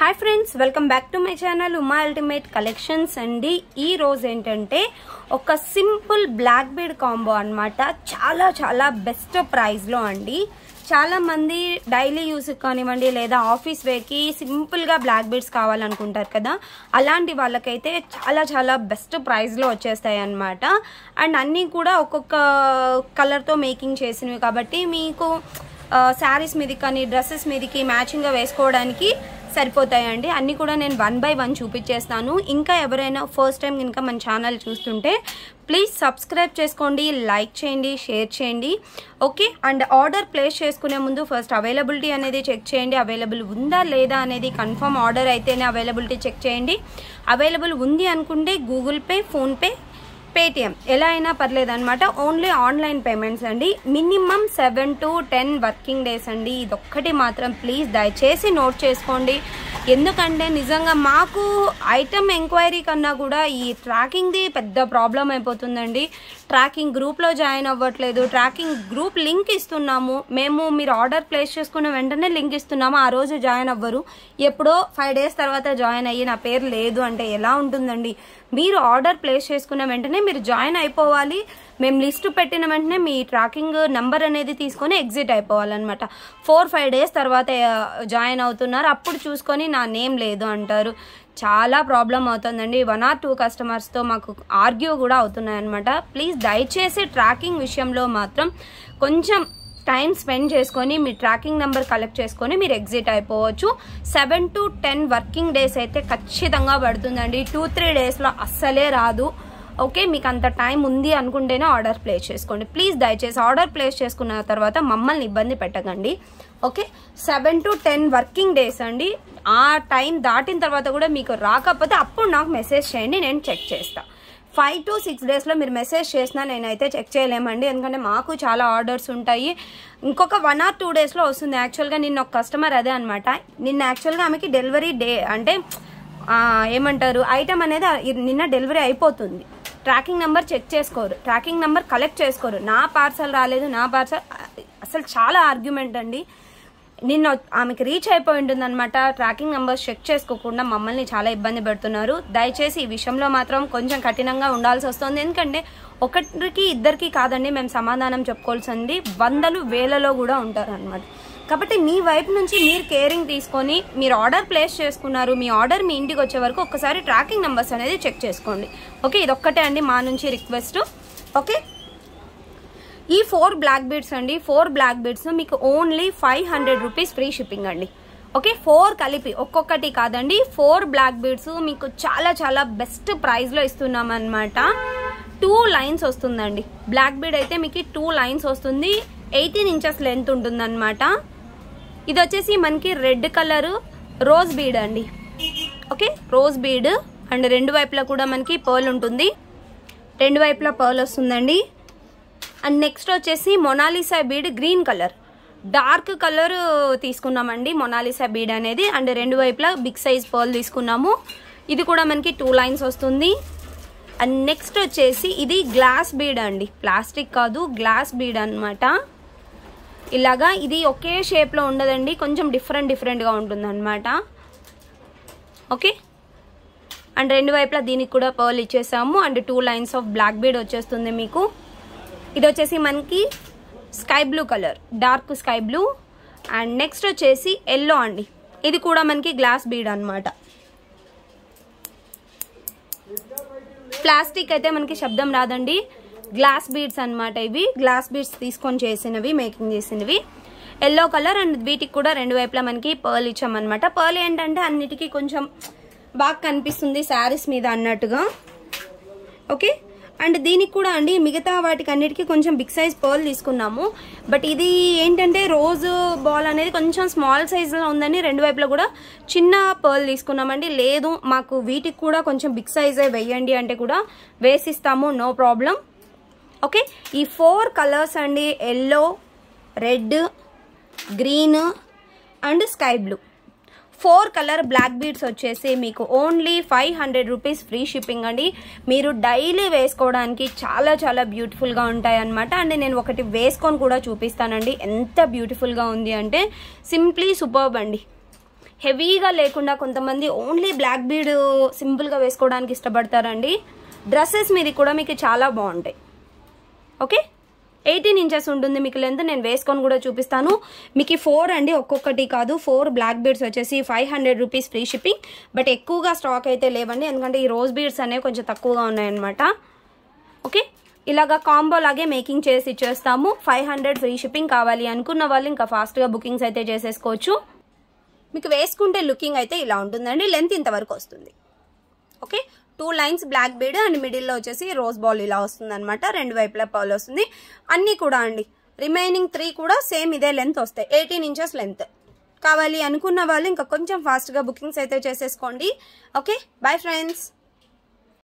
hi friends welcome back to my channel Uma ultimate collections అండి ఈ రోజు ఏంటంటే ఒక సింపుల్ బ్లాక్ బీడ్ కాంబో అన్నమాట చాలా చాలా బెస్ట్ ప్రైస్లో అండి చాలా మంది డైలీ యూస్ కానివ్వండి లేదా ఆఫీస్ వేర్కి సింపుల్గా బ్లాక్ బీడ్స్ కావాలనుకుంటారు కదా అలాంటి వాళ్ళకైతే చాలా చాలా బెస్ట్ ప్రైస్లో వచ్చేస్తాయి అన్నమాట అండ్ అన్నీ కూడా ఒక్కొక్క కలర్తో మేకింగ్ చేసినవి కాబట్టి మీకు శారీస్ మీదకి కానీ డ్రెస్సెస్ మీదకి మ్యాచింగ్గా వేసుకోవడానికి సరిపోతాయండి అన్నీ కూడా నేను వన్ బై వన్ చూపించేస్తాను ఇంకా ఎవరైనా ఫస్ట్ టైం కనుక మన ఛానల్ చూస్తుంటే ప్లీజ్ సబ్స్క్రైబ్ చేసుకోండి లైక్ చేయండి షేర్ చేయండి ఓకే అండ్ ఆర్డర్ ప్లేస్ చేసుకునే ముందు ఫస్ట్ అవైలబిలిటీ అనేది చెక్ చేయండి అవైలబుల్ ఉందా లేదా అనేది కన్ఫర్మ్ ఆర్డర్ అయితేనే అవైలబిలిటీ చెక్ చేయండి అవైలబుల్ ఉంది అనుకుంటే గూగుల్ పే ఫోన్పే పేటిఎం ఎలా అయినా పర్లేదు అనమాట ఓన్లీ ఆన్లైన్ పేమెంట్స్ అండి minimum seven to ten working days అండి ఇదొక్కటి మాత్రం ప్లీజ్ దయచేసి నోట్ చేసుకోండి ఎందుకంటే నిజంగా మాకు ఐటమ్ ఎంక్వైరీ కన్నా కూడా ఈ ట్రాకింగ్ది పెద్ద ప్రాబ్లం అయిపోతుందండి ట్రాకింగ్ గ్రూప్లో జాయిన్ అవ్వట్లేదు ట్రాకింగ్ గ్రూప్ లింక్ ఇస్తున్నాము మేము మీరు ఆర్డర్ ప్లేస్ చేసుకున్న వెంటనే లింక్ ఇస్తున్నాము ఆ రోజు జాయిన్ అవ్వరు ఎప్పుడో ఫైవ్ డేస్ తర్వాత జాయిన్ అయ్యి నా పేరు లేదు అంటే ఎలా ఉంటుందండి మీరు ఆర్డర్ ప్లేస్ చేసుకున్న వెంటనే మీరు జాయిన్ అయిపోవాలి మేము లిస్ట్ పెట్టిన వెంటనే మీ ట్రాకింగ్ నెంబర్ అనేది తీసుకొని ఎగ్జిట్ అయిపోవాలన్నమాట ఫోర్ ఫైవ్ డేస్ తర్వాత జాయిన్ అవుతున్నారు అప్పుడు చూసుకొని నా నేమ్ లేదు అంటారు చాలా ప్రాబ్లం అవుతుందండి వన్ ఆర్ టూ కస్టమర్స్తో మాకు ఆర్గ్యూ కూడా అవుతున్నాయి అనమాట ప్లీజ్ దయచేసి ట్రాకింగ్ విషయంలో మాత్రం కొంచెం టైం స్పెండ్ చేసుకొని మీ ట్రాకింగ్ నెంబర్ కలెక్ట్ చేసుకొని మీరు ఎగ్జిట్ అయిపోవచ్చు seven to ten working days అయితే ఖచ్చితంగా పడుతుందండి టూ త్రీ డేస్లో అస్సలే రాదు ఓకే మీకు అంత టైం ఉంది అనుకుంటేనే ఆర్డర్ ప్లేస్ చేసుకోండి ప్లీజ్ దయచేసి ఆర్డర్ ప్లేస్ చేసుకున్న తర్వాత మమ్మల్ని ఇబ్బంది పెట్టకండి okay seven to ten working days అండి ఆ టైం దాటిన తర్వాత కూడా మీకు రాకపోతే అప్పుడు నాకు మెసేజ్ చేయండి నేను చెక్ చేస్తాను ఫైవ్ టు సిక్స్ డేస్లో మీరు మెసేజ్ చేసినా నేనైతే చెక్ చేయలేమండి ఎందుకంటే మాకు చాలా ఆర్డర్స్ ఉంటాయి ఇంకొక వన్ ఆర్ టూ డేస్లో వస్తుంది యాక్చువల్గా నిన్న ఒక కస్టమర్ అదే అనమాట నిన్న యాక్చువల్గా ఆమెకి డెలివరీ డే అంటే ఏమంటారు ఐటమ్ అనేది నిన్న డెలివరీ అయిపోతుంది ట్రాకింగ్ నెంబర్ చెక్ చేసుకోరు ట్రాకింగ్ నెంబర్ కలెక్ట్ చేసుకోరు నా పార్సల్ రాలేదు నా పార్సల్ అసలు చాలా ఆర్గ్యుమెంట్ అండి నిన్న ఆమెకి రీచ్ అయిపోయి ఉంటుంది అనమాట ట్రాకింగ్ నెంబర్స్ చెక్ చేసుకోకుండా మమ్మల్ని చాలా ఇబ్బంది పెడుతున్నారు దయచేసి ఈ విషయంలో మాత్రం కొంచెం కఠినంగా ఉండాల్సి వస్తుంది ఎందుకంటే ఒకరికి ఇద్దరికి కాదండి మేము సమాధానం చెప్పుకోవాల్సింది వందలు వేలలో కూడా ఉంటారు అనమాట కాబట్టి మీ వైపు నుంచి మీరు కేరింగ్ తీసుకొని మీరు ఆర్డర్ ప్లేస్ చేసుకున్నారు మీ ఆర్డర్ మీ ఇంటికి వచ్చే వరకు ఒక్కసారి ట్రాకింగ్ నెంబర్స్ అనేది చెక్ చేసుకోండి ఓకే ఇదొక్కటే అండి మా నుంచి రిక్వెస్ట్ ఓకే ఈ ఫోర్ బ్లాక్ బీడ్స్ అండి ఫోర్ బ్లాక్ బీడ్స్ మీకు only five hundred rupees free shipping అండి ఓకే ఫోర్ కలిపి ఒక్కొక్కటి కాదండి ఫోర్ బ్లాక్ బీడ్స్ మీకు చాలా చాలా బెస్ట్ ప్రైస్లో ఇస్తున్నాం అనమాట టూ లైన్స్ వస్తుందండి బ్లాక్ బీడ్ అయితే మీకు టూ లైన్స్ వస్తుంది ఎయిటీన్ ఇంచెస్ లెంత్ ఉంటుందన్నమాట ఇది వచ్చేసి మనకి రెడ్ కలర్ రోజ్ బీడ్ అండి ఓకే రోజ్ బీడ్ అండ్ రెండు వైపులా కూడా మనకి పర్ల్ ఉంటుంది రెండు వైపులా పర్ల్ వస్తుందండి అండ్ నెక్స్ట్ వచ్చేసి Mona Lisa bead green colour dark colour తీసుకున్నామండి మొనాలిసా బీడ్ అనేది అండ్ రెండు వైపులా బిగ్ సైజ్ పర్ల్ తీసుకున్నాము ఇది కూడా మనకి టూ లైన్స్ వస్తుంది అండ్ నెక్స్ట్ వచ్చేసి ఇది గ్లాస్ బీడ్ అండి ప్లాస్టిక్ కాదు గ్లాస్ బీడ్ అనమాట ఇలాగా ఇది ఒకే షేప్లో ఉండదండి కొంచెం డిఫరెంట్ డిఫరెంట్గా ఉంటుంది అనమాట ఓకే అండ్ రెండు వైపులా దీనికి కూడా పర్ల్ ఇచ్చేసాము and two lines of black bead వచ్చేస్తుంది మీకు ఇది వచ్చేసి మనకి sky blue colour dark sky blue and next వచ్చేసి ఎల్లో అండి ఇది కూడా మనకి గ్లాస్ బీడ్ అనమాట ప్లాస్టిక్ అయితే మనకి శబ్దం రాదండి గ్లాస్ బీడ్స్ అనమాట ఇవి గ్లాస్ బీడ్స్ తీసుకొని చేసినవి మేకింగ్ చేసినవి ఎల్లో కలర్ అండ్ వీటికి కూడా రెండు వైపులా మనకి పర్ల్ ఇచ్చామన్నమాట పర్ల్ ఏంటంటే అన్నిటికీ కొంచెం బాగా కనిపిస్తుంది శారీస్ మీద అన్నట్టుగా ఓకే అండ్ దీనికి కూడా అండి మిగతా వాటికి అన్నిటికీ కొంచెం బిగ్ సైజ్ పర్ల్ తీసుకున్నాము బట్ ఇది ఏంటంటే రోజు బాల్ అనేది కొంచెం స్మాల్ సైజ్లో ఉందని రెండు వైపులా కూడా చిన్న పర్ల్ తీసుకున్నామండి లేదు మాకు వీటికి కూడా కొంచెం బిగ్ సైజే వేయండి అంటే కూడా వేసిస్తాము నో ప్రాబ్లం ఓకే ఈ ఫోర్ కలర్స్ అండి yellow red green and sky blue four colour black beads వచ్చేసి మీకు only five hundred rupees free shipping అండి మీరు డైలీ వేసుకోవడానికి చాలా చాలా బ్యూటిఫుల్గా ఉంటాయి అనమాట అండ్ నేను ఒకటి వేసుకొని కూడా చూపిస్తానండి ఎంత బ్యూటిఫుల్గా ఉంది అంటే సింప్లీ సూపర్బ్ అండి హెవీగా లేకుండా కొంతమంది ఓన్లీ బ్లాక్ బీడ్ సింపుల్గా వేసుకోవడానికి ఇష్టపడతారండి డ్రెస్సెస్ మీద కూడా మీకు చాలా బాగుంటాయి ఓకే ఎయిటీన్ ఇంచెస్ ఉంటుంది మీకు లెంత్ నేను వేసుకొని కూడా చూపిస్తాను మీకు ఫోర్ అండి ఒక్కొక్కటి కాదు ఫోర్ బ్లాక్ బీడ్స్ వచ్చేసి five hundred rupees free shipping but ఎక్కువగా స్టాక్ అయితే లేవండి ఎందుకంటే ఈ రోజ్ బీడ్స్ అనేవి కొంచెం తక్కువగా ఉన్నాయన్నమాట ఓకే ఇలాగా కాంబో లాగే మేకింగ్ చేసి ఇచ్చేస్తాము ఫైవ్ హండ్రెడ్ ఫ్రీ షిప్పింగ్ కావాలి అనుకున్న వాళ్ళు ఇంకా ఫాస్ట్గా బుకింగ్స్ అయితే చేసేసుకోవచ్చు మీకు వేసుకుంటే లుకింగ్ అయితే ఇలా ఉంటుందండి లెంత్ ఇంతవరకు వస్తుంది okay two lines black bead and మిడిల్లో వచ్చేసి రోజ్ బాల్ ఇలా వస్తుంది అనమాట రెండు వైపులా పాల్ వస్తుంది అన్నీ కూడా అండి రిమైనింగ్ త్రీ కూడా సేమ్ ఇదే లెంత్ వస్తాయి ఎయిటీన్ ఇంచెస్ లెంత్ కావాలి అనుకున్న వాళ్ళు ఇంకా కొంచెం ఫాస్ట్గా బుకింగ్స్ అయితే చేసేసుకోండి ఓకే బాయ్ ఫ్రెండ్స్